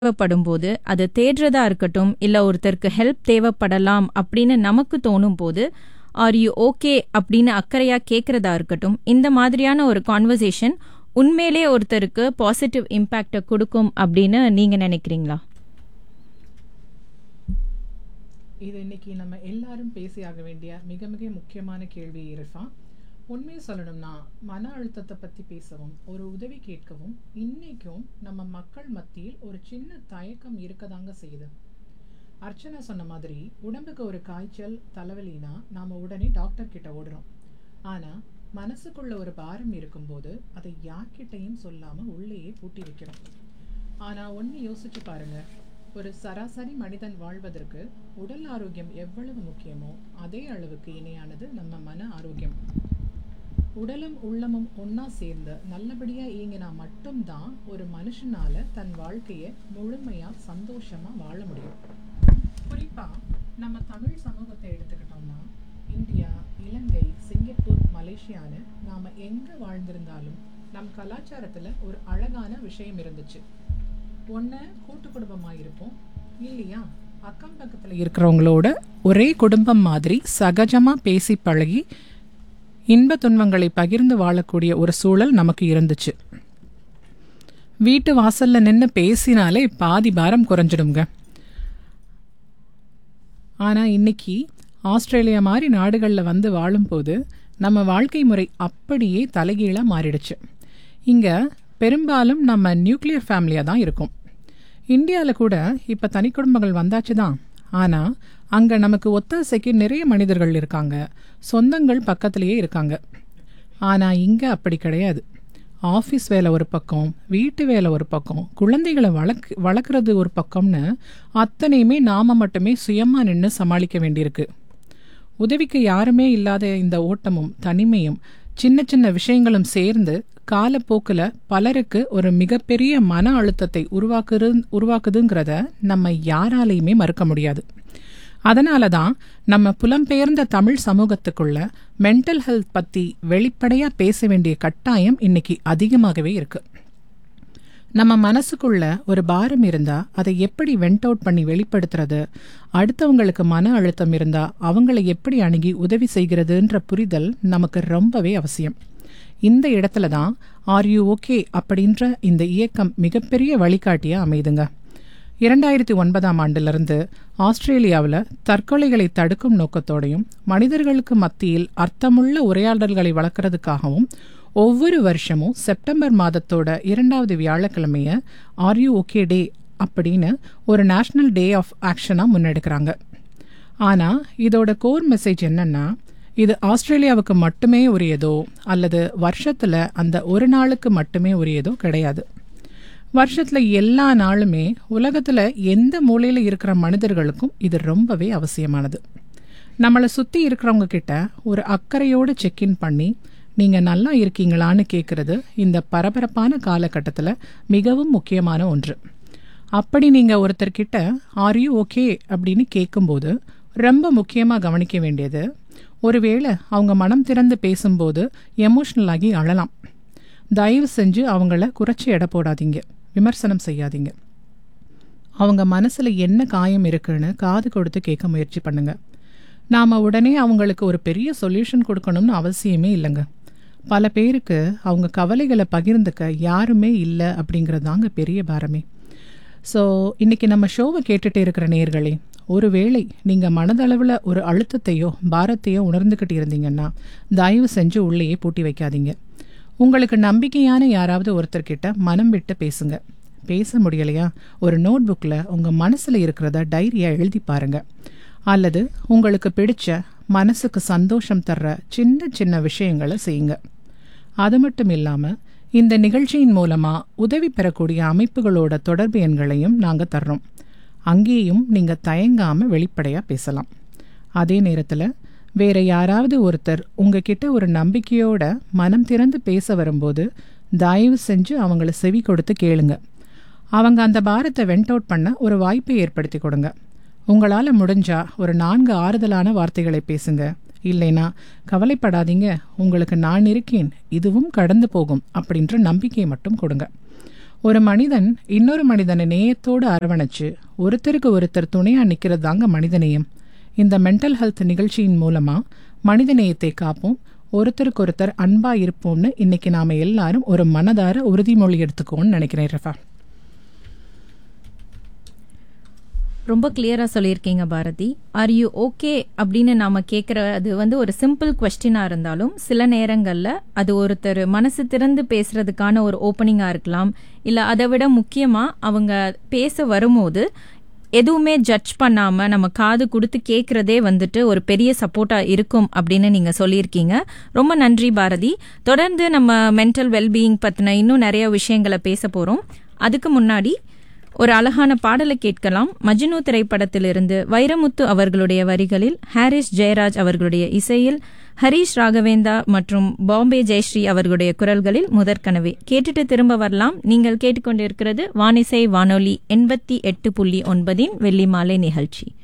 தேவைப்படும் போது அதை தேடுறதா இருக்கட்டும் இல்ல ஒருத்தருக்கு ஹெல்ப் தேவைப்படலாம் அப்படின்னு நமக்கு தோணும் போது ஆர் யூ ஓகே அப்படின்னு அக்கறையா கேட்கறதா இருக்கட்டும் இந்த மாதிரியான ஒரு கான்வர்சேஷன் உண்மையிலே ஒருத்தருக்கு பாசிட்டிவ் இம்பேக்டை கொடுக்கும் அப்படின்னு நீங்க நினைக்கிறீங்களா இது இன்னைக்கு நம்ம எல்லாரும் பேசியாக வேண்டிய மிக மிக முக்கியமான கேள்வி இரஃபா உண்மையை சொல்லணும்னா மன அழுத்தத்தை பற்றி பேசவும் ஒரு உதவி கேட்கவும் இன்னைக்கும் நம்ம மக்கள் மத்தியில் ஒரு சின்ன தயக்கம் இருக்கதாங்க செய்யுது அர்ச்சனா சொன்ன மாதிரி உடம்புக்கு ஒரு காய்ச்சல் தலைவலினா நாம் உடனே டாக்டர் கிட்ட ஓடுறோம் ஆனால் மனசுக்குள்ள ஒரு பாரம் இருக்கும்போது அதை யார்கிட்டையும் சொல்லாமல் உள்ளேயே பூட்டி வைக்கிறோம் ஆனால் ஒன்று யோசிச்சு பாருங்க ஒரு சராசரி மனிதன் வாழ்வதற்கு உடல் ஆரோக்கியம் எவ்வளவு முக்கியமோ அதே அளவுக்கு இணையானது நம்ம மன ஆரோக்கியம் உடலும் உள்ளமும் ஒன்றா சேர்ந்து நல்லபடியாக இயங்கினா மட்டும்தான் ஒரு மனுஷனால தன் வாழ்க்கையை முழுமையாக சந்தோஷமாக வாழ முடியும் குறிப்பாக நம்ம தமிழ் சமூகத்தை எடுத்துக்கிட்டோம்னா இந்தியா இலங்கை சிங்கப்பூர் மலேசியான்னு நாம் எங்கே வாழ்ந்திருந்தாலும் நம் கலாச்சாரத்தில் ஒரு அழகான விஷயம் இருந்துச்சு ஒன்று கூட்டு குடும்பமாக இருப்போம் இல்லையா அக்கம் பக்கத்தில் இருக்கிறவங்களோட ஒரே குடும்பம் மாதிரி சகஜமாக பேசி பழகி இன்ப துன்பங்களை பகிர்ந்து வாழக்கூடிய ஒரு சூழல் நமக்கு இருந்துச்சு வீட்டு வாசல்ல நின்று பேசினாலே பாதி பாரம் குறைஞ்சிடுங்க ஆனால் இன்னைக்கு ஆஸ்திரேலியா மாதிரி நாடுகளில் வந்து வாழும்போது நம்ம வாழ்க்கை முறை அப்படியே தலைகீழாக மாறிடுச்சு இங்கே பெரும்பாலும் நம்ம நியூக்ளியர் ஃபேமிலியாக தான் இருக்கும் இந்தியாவில் கூட இப்போ தனி குடும்பங்கள் வந்தாச்சு தான் ஆனால் அங்கே நமக்கு ஒத்தாசைக்கு நிறைய மனிதர்கள் இருக்காங்க சொந்தங்கள் பக்கத்துலேயே இருக்காங்க ஆனால் இங்கே அப்படி கிடையாது ஆஃபீஸ் வேலை ஒரு பக்கம் வீட்டு வேலை ஒரு பக்கம் குழந்தைகளை வளர்க்கு வளர்க்குறது ஒரு பக்கம்னு அத்தனையுமே நாம் மட்டுமே சுயமாக நின்று சமாளிக்க வேண்டியிருக்கு உதவிக்கு யாருமே இல்லாத இந்த ஓட்டமும் தனிமையும் சின்ன சின்ன விஷயங்களும் சேர்ந்து காலப்போக்கில் பலருக்கு ஒரு மிகப்பெரிய மன அழுத்தத்தை உருவாக்குது உருவாக்குதுங்கிறத நம்ம யாராலையுமே மறுக்க முடியாது அதனால தான் நம்ம புலம்பெயர்ந்த தமிழ் சமூகத்துக்குள்ள மென்டல் ஹெல்த் பற்றி வெளிப்படையாக பேச வேண்டிய கட்டாயம் இன்னைக்கு அதிகமாகவே இருக்கு நம்ம மனசுக்குள்ள ஒரு பாரம் இருந்தா அதை எப்படி வெண்ட் அவுட் பண்ணி வெளிப்படுத்துறது அடுத்தவங்களுக்கு மன அழுத்தம் இருந்தா அவங்களை எப்படி அணுகி உதவி செய்கிறதுன்ற புரிதல் நமக்கு ரொம்பவே அவசியம் இந்த இடத்துல தான் ஆர் யூ ஓகே அப்படின்ற இந்த இயக்கம் மிகப்பெரிய வழிகாட்டியா அமைதுங்க இரண்டாயிரத்தி ஒன்பதாம் ஆண்டிலிருந்து ஆஸ்திரேலியாவில் தற்கொலைகளை தடுக்கும் நோக்கத்தோடையும் மனிதர்களுக்கு மத்தியில் அர்த்தமுள்ள உரையாடல்களை வளர்க்கறதுக்காகவும் ஒவ்வொரு வருஷமும் செப்டம்பர் மாதத்தோட இரண்டாவது வியாழக்கிழமைய ஆர் யூ ஓகே டே அப்படின்னு ஒரு நேஷ்னல் டே ஆஃப் ஆக்ஷனாக முன்னெடுக்கிறாங்க ஆனால் இதோட கோர் மெசேஜ் என்னன்னா இது ஆஸ்திரேலியாவுக்கு மட்டுமே உரியதோ அல்லது வருஷத்தில் அந்த ஒரு நாளுக்கு மட்டுமே உரியதோ கிடையாது வருஷத்தில் எல்லா நாளுமே உலகத்தில் எந்த மூலையில் இருக்கிற மனிதர்களுக்கும் இது ரொம்பவே அவசியமானது நம்மளை சுற்றி இருக்கிறவங்க கிட்ட ஒரு அக்கறையோடு செக்இன் பண்ணி நீங்கள் நல்லா இருக்கீங்களான்னு கேட்குறது இந்த பரபரப்பான காலகட்டத்தில் மிகவும் முக்கியமான ஒன்று அப்படி நீங்கள் ஒருத்தர்கிட்ட ஆர் யூ ஓகே அப்படின்னு கேட்கும்போது ரொம்ப முக்கியமாக கவனிக்க வேண்டியது ஒருவேளை அவங்க மனம் திறந்து பேசும்போது எமோஷ்னல் ஆகி அழலாம் தயவு செஞ்சு அவங்கள குறைச்சி எடை போடாதீங்க விமர்சனம் செய்யாதீங்க அவங்க மனசில் என்ன காயம் இருக்குன்னு காது கொடுத்து கேட்க முயற்சி பண்ணுங்க நாம் உடனே அவங்களுக்கு ஒரு பெரிய சொல்யூஷன் கொடுக்கணும்னு அவசியமே இல்லைங்க பல பேருக்கு அவங்க கவலைகளை பகிர்ந்துக்க யாருமே இல்லை அப்படிங்கிறது தாங்க பெரிய பாரமே ஸோ இன்னைக்கு நம்ம ஷோவை கேட்டுட்டு இருக்கிற நேர்களே ஒருவேளை நீங்கள் மனதளவில் ஒரு அழுத்தத்தையோ பாரத்தையோ உணர்ந்துக்கிட்டு இருந்தீங்கன்னா தயவு செஞ்சு உள்ளேயே பூட்டி வைக்காதீங்க உங்களுக்கு நம்பிக்கையான யாராவது ஒருத்தர்கிட்ட மனம் விட்டு பேசுங்க பேச முடியலையா ஒரு நோட் புக்கில் உங்கள் மனசில் இருக்கிறத டைரியாக எழுதி பாருங்க அல்லது உங்களுக்கு பிடிச்ச மனசுக்கு சந்தோஷம் தர்ற சின்ன சின்ன விஷயங்களை செய்யுங்க அது மட்டும் இல்லாமல் இந்த நிகழ்ச்சியின் மூலமாக உதவி பெறக்கூடிய அமைப்புகளோட தொடர்பு எண்களையும் நாங்கள் தர்றோம் அங்கேயும் நீங்கள் தயங்காமல் வெளிப்படையாக பேசலாம் அதே நேரத்தில் வேற யாராவது ஒருத்தர் உங்ககிட்ட ஒரு நம்பிக்கையோட மனம் திறந்து பேச வரும்போது தயவு செஞ்சு அவங்கள செவி கொடுத்து கேளுங்க அவங்க அந்த பாரத்தை வெண்ட் அவுட் பண்ண ஒரு வாய்ப்பை ஏற்படுத்தி கொடுங்க உங்களால் முடிஞ்சா ஒரு நான்கு ஆறுதலான வார்த்தைகளை பேசுங்க இல்லைனா கவலைப்படாதீங்க உங்களுக்கு நான் இருக்கேன் இதுவும் கடந்து போகும் அப்படின்ற நம்பிக்கையை மட்டும் கொடுங்க ஒரு மனிதன் இன்னொரு மனிதனை நேயத்தோடு அரவணைச்சு ஒருத்தருக்கு ஒருத்தர் துணையா நிக்கிறது தாங்க மனிதநேயம் இந்த மென்டல் ஹெல்த் நிகழ்ச்சியின் மூலமா மனிதநேயத்தை காப்போம் ஒருத்தருக்கு ஒருத்தர் அன்பா இருப்போம்னு இன்னைக்கு நாம எல்லாரும் ஒரு மனதார உறுதிமொழி எடுத்துக்கோன்னு நினைக்கிறேன் ரஃபா ரொம்ப கிளியரா சொல்லியிருக்கீங்க பாரதி ஆர் யூ ஓகே அப்படின்னு நாம கேட்கறது வந்து ஒரு சிம்பிள் கொஸ்டினா இருந்தாலும் சில நேரங்கள்ல அது ஒருத்தர் மனசு திறந்து பேசுறதுக்கான ஒரு ஓப்பனிங்கா இருக்கலாம் இல்ல அதை விட முக்கியமா அவங்க பேச வரும்போது எதுவுமே ஜட்ஜ் பண்ணாம நம்ம காது கொடுத்து கேட்கறதே வந்துட்டு ஒரு பெரிய சப்போர்ட்டா இருக்கும் அப்படின்னு நீங்க சொல்லியிருக்கீங்க ரொம்ப நன்றி பாரதி தொடர்ந்து நம்ம மென்டல் வெல்பீயிங் பத்தின இன்னும் நிறைய விஷயங்களை பேச போறோம் அதுக்கு முன்னாடி ஒரு அழகான பாடலை கேட்கலாம் மஜ்னு திரைப்படத்திலிருந்து வைரமுத்து அவர்களுடைய வரிகளில் ஹாரிஸ் ஜெயராஜ் அவர்களுடைய இசையில் ஹரீஷ் ராகவேந்தா மற்றும் பாம்பே ஜெயஸ்ரீ அவர்களுடைய குரல்களில் முதற்கனவே கேட்டுட்டு திரும்ப வரலாம் நீங்கள் கேட்டுக்கொண்டிருக்கிறது வானிசை வானொலி எண்பத்தி எட்டு புள்ளி ஒன்பதின் வெள்ளி மாலை நிகழ்ச்சி